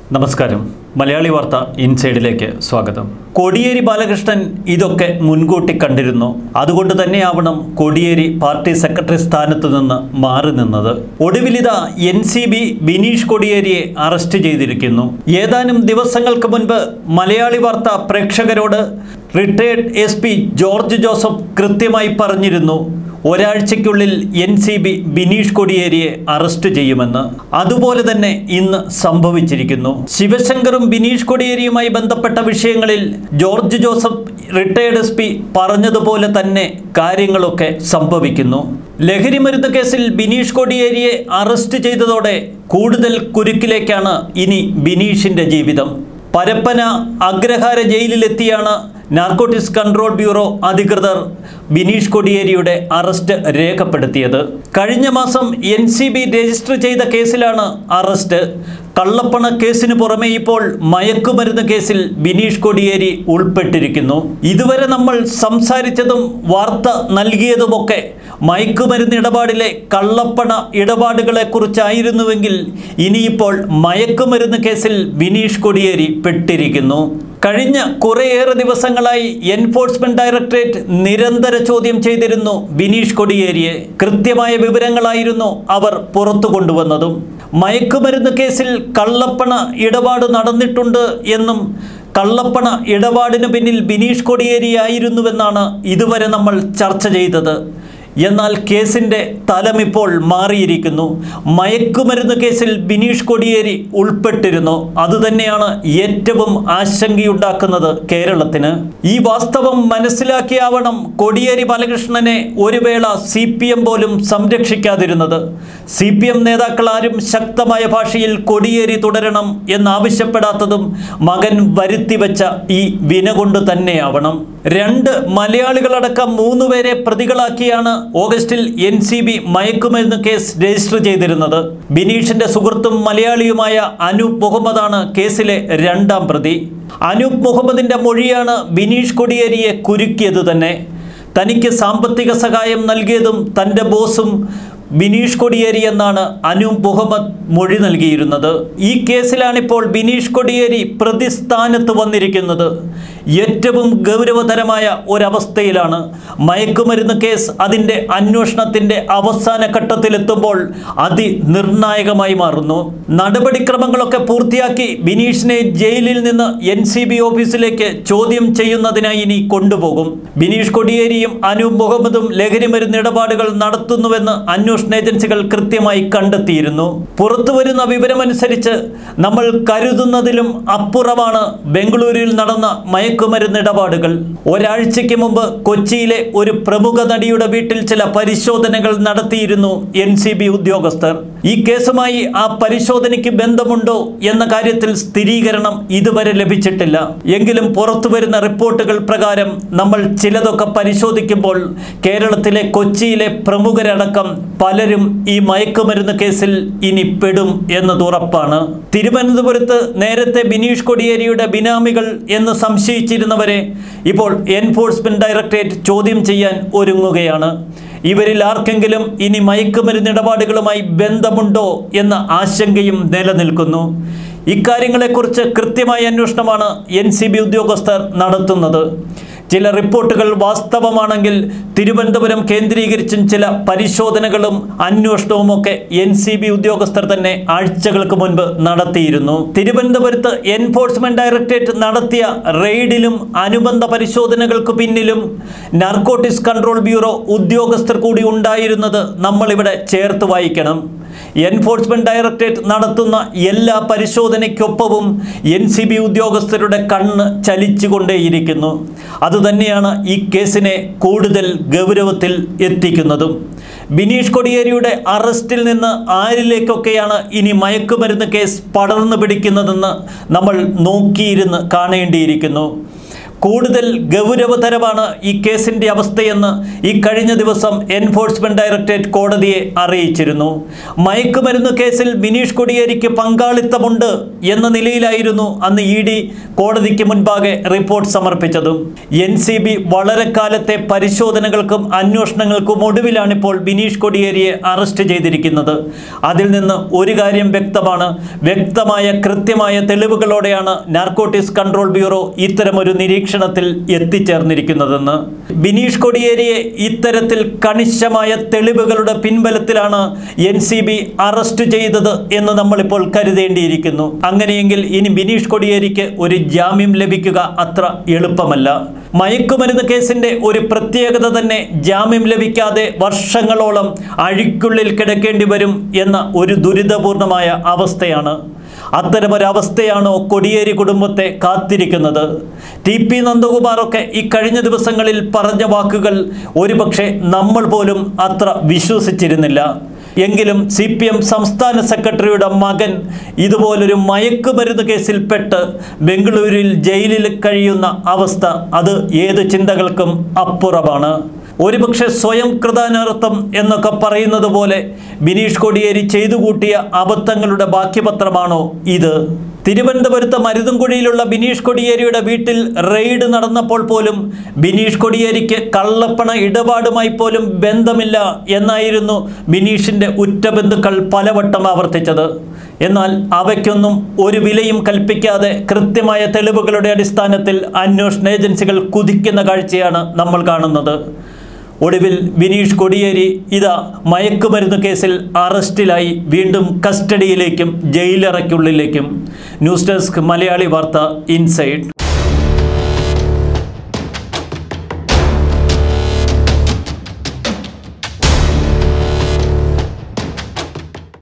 നമസ്കാരം മലയാളി വാർത്ത ഇൻസൈഡിലേക്ക് സ്വാഗതം കോടിയേരി ബാലകൃഷ്ണൻ ഇതൊക്കെ മുൻകൂട്ടി കണ്ടിരുന്നു അതുകൊണ്ട് തന്നെയാവണം കോടിയേരി പാർട്ടി സെക്രട്ടറി സ്ഥാനത്ത് നിന്ന് മാറി നിന്നത് ഒടുവിലിത എൻ സി ബി ബിനീഷ് കോടിയേരിയെ അറസ്റ്റ് ചെയ്തിരിക്കുന്നു ഏതാനും ദിവസങ്ങൾക്ക് മുൻപ് മലയാളി വാർത്ത പ്രേക്ഷകരോട് retired S P George Joseph കൃത്യമായി പറഞ്ഞിരുന്നു ഒരാഴ്ചയ്ക്കുള്ളിൽ എൻ സി ബി ബിനീഷ് കൊടിയേരിയെ അറസ്റ്റ് ചെയ്യുമെന്ന് അതുപോലെ തന്നെ ഇന്ന് സംഭവിച്ചിരിക്കുന്നു ശിവശങ്കറും ബിനീഷ് കൊടിയേരിയുമായി ബന്ധപ്പെട്ട വിഷയങ്ങളിൽ George Joseph retired S P പറഞ്ഞതുപോലെ തന്നെ കാര്യങ്ങളൊക്കെ സംഭവിക്കുന്നു ലഹരിമരുന്ന് കേസിൽ ബിനീഷ് കൊടിയേരിയെ അറസ്റ്റ് ചെയ്തതോടെ കൂടുതൽ കുരുക്കിലേക്കാണ് ഇനി ബിനീഷിന്റെ ജീവിതം പരപ്പന അഗ്രഹാര ജയിലിലെത്തിയാണ് നാർക്കോട്ടിക്സ് കൺട്രോൾ ബ്യൂറോ അധികൃതർ ബിനീഷ് കൊടിയേരിയുടെ അറസ്റ്റ് രേഖപ്പെടുത്തിയത് കഴിഞ്ഞ മാസം എൻ സി ബി രജിസ്റ്റർ ചെയ്ത കേസിലാണ് അറസ്റ്റ് കള്ളപ്പണ കേസിന് പുറമെ ഇപ്പോൾ മയക്കുമരുന്ന് കേസിൽ ബിനീഷ് കൊടിയേരി ഉൾപ്പെട്ടിരിക്കുന്നു ഇതുവരെ നമ്മൾ സംസാരിച്ചതും വാർത്ത നൽകിയതുമൊക്കെ മയക്കുമരുന്ന് ഇടപാടിലെ കള്ളപ്പണ ഇടപാടുകളെക്കുറിച്ചായിരുന്നുവെങ്കിൽ ഇനിയിപ്പോൾ മയക്കുമരുന്ന് കേസിൽ ബിനീഷ് കൊടിയേരി പെട്ടിരിക്കുന്നു കഴിഞ്ഞ കുറേയേറെ ദിവസങ്ങളായി എൻഫോഴ്സ്മെന്റ് ഡയറക്ടറേറ്റ് നിരന്തര ചോദ്യം ചെയ്തിരുന്നു ബിനീഷ് കൊടിയേരിയെ കൃത്യമായ വിവരങ്ങളായിരുന്നു അവർ പുറത്തു കൊണ്ടുവന്നതും മയക്കുമരുന്ന് കേസിൽ കള്ളപ്പണ ഇടപാട് നടന്നിട്ടുണ്ട് എന്നും കള്ളപ്പണ ഇടപാടിന് പിന്നിൽ ബിനീഷ് കൊടിയേരിയായിരുന്നുവെന്നാണ് ഇതുവരെ നമ്മൾ ചർച്ച ചെയ്തത് എന്നാൽ കേസിൻ്റെ തലം ഇപ്പോൾ മാറിയിരിക്കുന്നു മയക്കുമരുന്ന് കേസിൽ ബിനീഷ് കൊടിയേരി ഉൾപ്പെട്ടിരുന്നു അതുതന്നെയാണ് ഏറ്റവും ആശങ്കയുണ്ടാക്കുന്നത് കേരളത്തിന് ഈ വാസ്തവം മനസ്സിലാക്കിയാവണം കൊടിയേരി ബാലകൃഷ്ണനെ ഒരു വേള സി പി എം പോലും സംരക്ഷിക്കാതിരുന്നത് സി പി എം നേതാക്കൾ ആരും ശക്തമായ ഭാഷയിൽ കൊടിയേരി തുടരണം എന്നാവശ്യപ്പെടാത്തതും മകൻ വരുത്തിവെച്ച ഈ വിന കൊണ്ട് തന്നെയാവണം രണ്ട് മലയാളികളടക്കം മൂന്ന് പേരെ പ്രതികളാക്കിയാണ് ഓഗസ്റ്റിൽ എൻ സി ബി മയക്കുമരുന്ന് കേസ് രജിസ്റ്റർ ചെയ്തിരുന്നത് ബിനീഷിന്റെ സുഹൃത്തും മലയാളിയുമായ അനൂപ് മുഹമ്മദാണ് കേസിലെ രണ്ടാം പ്രതി അനൂപ് മുഹമ്മദിന്റെ മൊഴിയാണ് ബിനീഷ് കൊടിയേരിയെ കുരുക്കിയത് തന്നെ തനിക്ക് സാമ്പത്തിക സഹായം നൽകിയതും തൻ്റെ ബോസും ബിനീഷ് കൊടിയേരി എന്നാണ് അനൂപ് മുഹമ്മദ് മൊഴി നൽകിയിരുന്നത് ഈ കേസിലാണിപ്പോൾ ബിനീഷ് കൊടിയേരി പ്രതിസ്ഥാനത്ത് വന്നിരിക്കുന്നത് ഏറ്റവും ഗൗരവതരമായ ഒരവസ്ഥയിലാണ് മയക്കുമരുന്ന് കേസ് അതിൻ്റെ അന്വേഷണത്തിൻ്റെ അവസാന ഘട്ടത്തിലെത്തുമ്പോൾ അതിനിർണായകമായി മാറുന്നു നടപടിക്രമങ്ങളൊക്കെ പൂർത്തിയാക്കി ബിനീഷിനെ ജയിലിൽ നിന്ന് എൻ സി ബി ഓഫീസിലേക്ക് ചോദ്യം ചെയ്യുന്നതിനായി ഇനി കൊണ്ടുപോകും ബിനീഷ് കൊടിയേരിയും അനൂപ് മുഹമ്മദും ലഹരിമരുന്ന് ഇടപാടുകൾ നടത്തുന്നുവെന്ന് അന്വേഷണ ഏജൻസികൾ കൃത്യമായി കണ്ടെത്തിയിരുന്നു പുറത്തുവരുന്ന വിവരമനുസരിച്ച് നമ്മൾ കരുതുന്നതിലും അപ്പുറമാണ് ബംഗളൂരുവിൽ നടന്ന മയക്കുമരുന്ന് ഇടപാടുകൾ ഒരാഴ്ചയ്ക്ക് മുമ്പ് കൊച്ചിയിലെ ഒരു പ്രമുഖ നടിയുടെ വീട്ടിൽ ചില പരിശോധനകൾ നടത്തിയിരുന്നു എൻ സി ബി ഉദ്യോഗസ്ഥർ ഈ കേസുമായി ആ പരിശോധനയ്ക്ക് ബന്ധമുണ്ടോ എന്ന കാര്യത്തിൽ സ്ഥിരീകരണം ഇതുവരെ ലഭിച്ചിട്ടില്ല എങ്കിലും പുറത്തുവരുന്ന റിപ്പോർട്ടുകൾ പ്രകാരം നമ്മൾ ചിലതൊക്കെ പരിശോധിക്കുമ്പോൾ കേരളത്തിലെ കൊച്ചിയിലെ പ്രമുഖരടക്കം പലരും ഈ മയക്കുമരുന്ന് കേസിൽ ഇനി പെടും എന്നത് ഉറപ്പാണ് തിരുവനന്തപുരത്ത് നേരത്തെ ബിനീഷ് കൊടിയേരിയുടെ ബിനാമികൾ എന്ന് സംശയിച്ചിരുന്നവരെ ഇപ്പോൾ എൻഫോഴ്സ്മെന്റ് ഡയറക്ടറേറ്റ് ചോദ്യം ചെയ്യാൻ ഒരുങ്ങുകയാണ് ഇവരിൽ ആർക്കെങ്കിലും ഇനി മയക്കുമരുന്ന് ഇടപാടുകളുമായി ബന്ധമുണ്ടോ എന്ന ആശങ്കയും നിലനിൽക്കുന്നു ഇക്കാര്യങ്ങളെക്കുറിച്ച് കൃത്യമായ അന്വേഷണമാണ് എൻ സി ബി ഉദ്യോഗസ്ഥർ നടത്തുന്നത് ചില റിപ്പോർട്ടുകൾ വാസ്തവമാണെങ്കിൽ തിരുവനന്തപുരം കേന്ദ്രീകരിച്ചും ചില പരിശോധനകളും അന്വേഷണവുമൊക്കെ എൻ സി ബി ഉദ്യോഗസ്ഥർ തന്നെ ആഴ്ചകൾക്ക് മുൻപ് നടത്തിയിരുന്നു തിരുവനന്തപുരത്ത് എൻഫോഴ്സ്മെന്റ് ഡയറക്ടറേറ്റ് നടത്തിയ റെയ്ഡിലും അനുബന്ധ പരിശോധനകൾക്ക് പിന്നിലും നാർക്കോട്ടിക്സ് കൺട്രോൾ ബ്യൂറോ ഉദ്യോഗസ്ഥർ കൂടി ഉണ്ടായിരുന്നത് നമ്മളിവിടെ ചേർത്ത് വായിക്കണം എൻഫോഴ്സ്മെന്റ് ഡയറക്ടറേറ്റ് നടത്തുന്ന എല്ലാ പരിശോധനയ്ക്കൊപ്പവും എൻ സി ബി ഉദ്യോഗസ്ഥരുടെ കണ്ണ് ചലിച്ചുകൊണ്ടേയിരിക്കുന്നു അതുതന്നെയാണ് ഈ കേസിനെ കൂടുതൽ ഗൗരവത്തിൽ എത്തിക്കുന്നതും ബിനീഷ് കൊടിയേരിയുടെ അറസ്റ്റിൽ നിന്ന് ആരിലേക്കൊക്കെയാണ് ഇനി മയക്കുമരുന്ന് കേസ് പടർന്നു പിടിക്കുന്നതെന്ന് നമ്മൾ നോക്കിയിരുന്ന് കാണേണ്ടിയിരിക്കുന്നു കൂടുതൽ ഗൗരവതരമാണ് ഈ കേസിൻ്റെ അവസ്ഥയെന്ന് ഈ കഴിഞ്ഞ ദിവസം എൻഫോഴ്സ്മെന്റ് ഡയറക്ടറേറ്റ് കോടതിയെ അറിയിച്ചിരുന്നു മയക്കുമരുന്ന് കേസിൽ ബിനീഷ് കൊടിയേരിക്ക് പങ്കാളിത്തമുണ്ട് എന്ന നിലയിലായിരുന്നു അന്ന് ഇ ഡി കോടതിക്ക് മുൻപാകെ റിപ്പോർട്ട് സമർപ്പിച്ചതും എൻ സി ബി വളരെ കാലത്തെ പരിശോധനകൾക്കും അന്വേഷണങ്ങൾക്കും ഒടുവിലാണിപ്പോൾ ബിനീഷ് കൊടിയേരിയെ അറസ്റ്റ് ചെയ്തിരിക്കുന്നത് അതിൽ നിന്ന് ഒരു കാര്യം വ്യക്തമാണ് വ്യക്തമായ കൃത്യമായ തെളിവുകളോടെയാണ് നാർക്കോട്ടിക്സ് കൺട്രോൾ ബ്യൂറോ ഇത്തരമൊരു നിരീക്ഷണത്തിൽ എത്തിച്ചേർന്നിരിക്കുന്നതെന്ന് ബിനീഷ് കൊടിയേരിയെ ഇത്തരത്തിൽ കണിശമായ തെളിവുകളുടെ പിൻബലത്തിലാണ് എൻ സി ബി അറസ്റ്റ് ചെയ്തത് എന്ന് നമ്മളിപ്പോൾ കരുതേണ്ടിയിരിക്കുന്നു അങ്ങനെയെങ്കിൽ ഇനി ബിനീഷ് കൊടിയേരിക്ക് ഒരു ജാമ്യം ലഭിക്കുക അത്ര എളുപ്പമല്ല മയക്കുമരുന്ന് കേസിന്റെ ഒരു പ്രത്യേകത തന്നെ ജാമ്യം ലഭിക്കാതെ വർഷങ്ങളോളം അഴിക്കുള്ളിൽ കിടക്കേണ്ടി വരും എന്ന ഒരു ദുരിതപൂർണമായ അവസ്ഥയാണ് അത്തരമൊരവസ്ഥയാണോ കൊടിയേരി കുടുംബത്തെ കാത്തിരിക്കുന്നത് ടി പി നന്ദകുമാറൊക്കെ ഈ കഴിഞ്ഞ ദിവസങ്ങളിൽ പറഞ്ഞ വാക്കുകൾ ഒരുപക്ഷെ നമ്മൾ പോലും അത്ര വിശ്വസിച്ചിരുന്നില്ല എങ്കിലും സി പി എം സംസ്ഥാന സെക്രട്ടറിയുടെ മകൻ ഇതുപോലൊരു മയക്കുമരുന്ന് കേസിൽപ്പെട്ട് ബംഗളൂരിൽ ജയിലിൽ കഴിയുന്ന അവസ്ഥ അത് ഏത് ചിന്തകൾക്കും അപ്പുറമാണ് ഒരുപക്ഷെ സ്വയം കൃതാനർത്ഥം എന്നൊക്കെ പറയുന്നത് പോലെ ബിനീഷ് കൊടിയേരി ചെയ്തു കൂട്ടിയ അബദ്ധങ്ങളുടെ ബാക്കിപത്രമാണോ ഇത് തിരുവനന്തപുരത്ത് മരുതുംകുഴിയിലുള്ള ബിനീഷ് കൊടിയേരിയുടെ വീട്ടിൽ റെയ്ഡ് നടന്നപ്പോൾ പോലും ബിനീഷ് കൊടിയേരിക്ക് കള്ളപ്പണ ഇടപാടുമായി പോലും ബന്ധമില്ല എന്നായിരുന്നു ബിനീഷിൻ്റെ ഉറ്റ ബന്ധുക്കൾ പലവട്ടം ആവർത്തിച്ചത് എന്നാൽ അവയ്ക്കൊന്നും ഒരു വിലയും കൽപ്പിക്കാതെ കൃത്യമായ തെളിവുകളുടെ അടിസ്ഥാനത്തിൽ അന്വേഷണ ഏജൻസികൾ കുതിക്കുന്ന കാഴ്ചയാണ് നമ്മൾ കാണുന്നത് ഒടുവിൽ ബിനീഷ് കൊടിയേരി ഇതാ മയക്കുമരുന്ന് കേസിൽ അറസ്റ്റിലായി വീണ്ടും കസ്റ്റഡിയിലേക്കും ജയിലറയ്ക്കുള്ളിലേക്കും news desk Malayali Vartha inside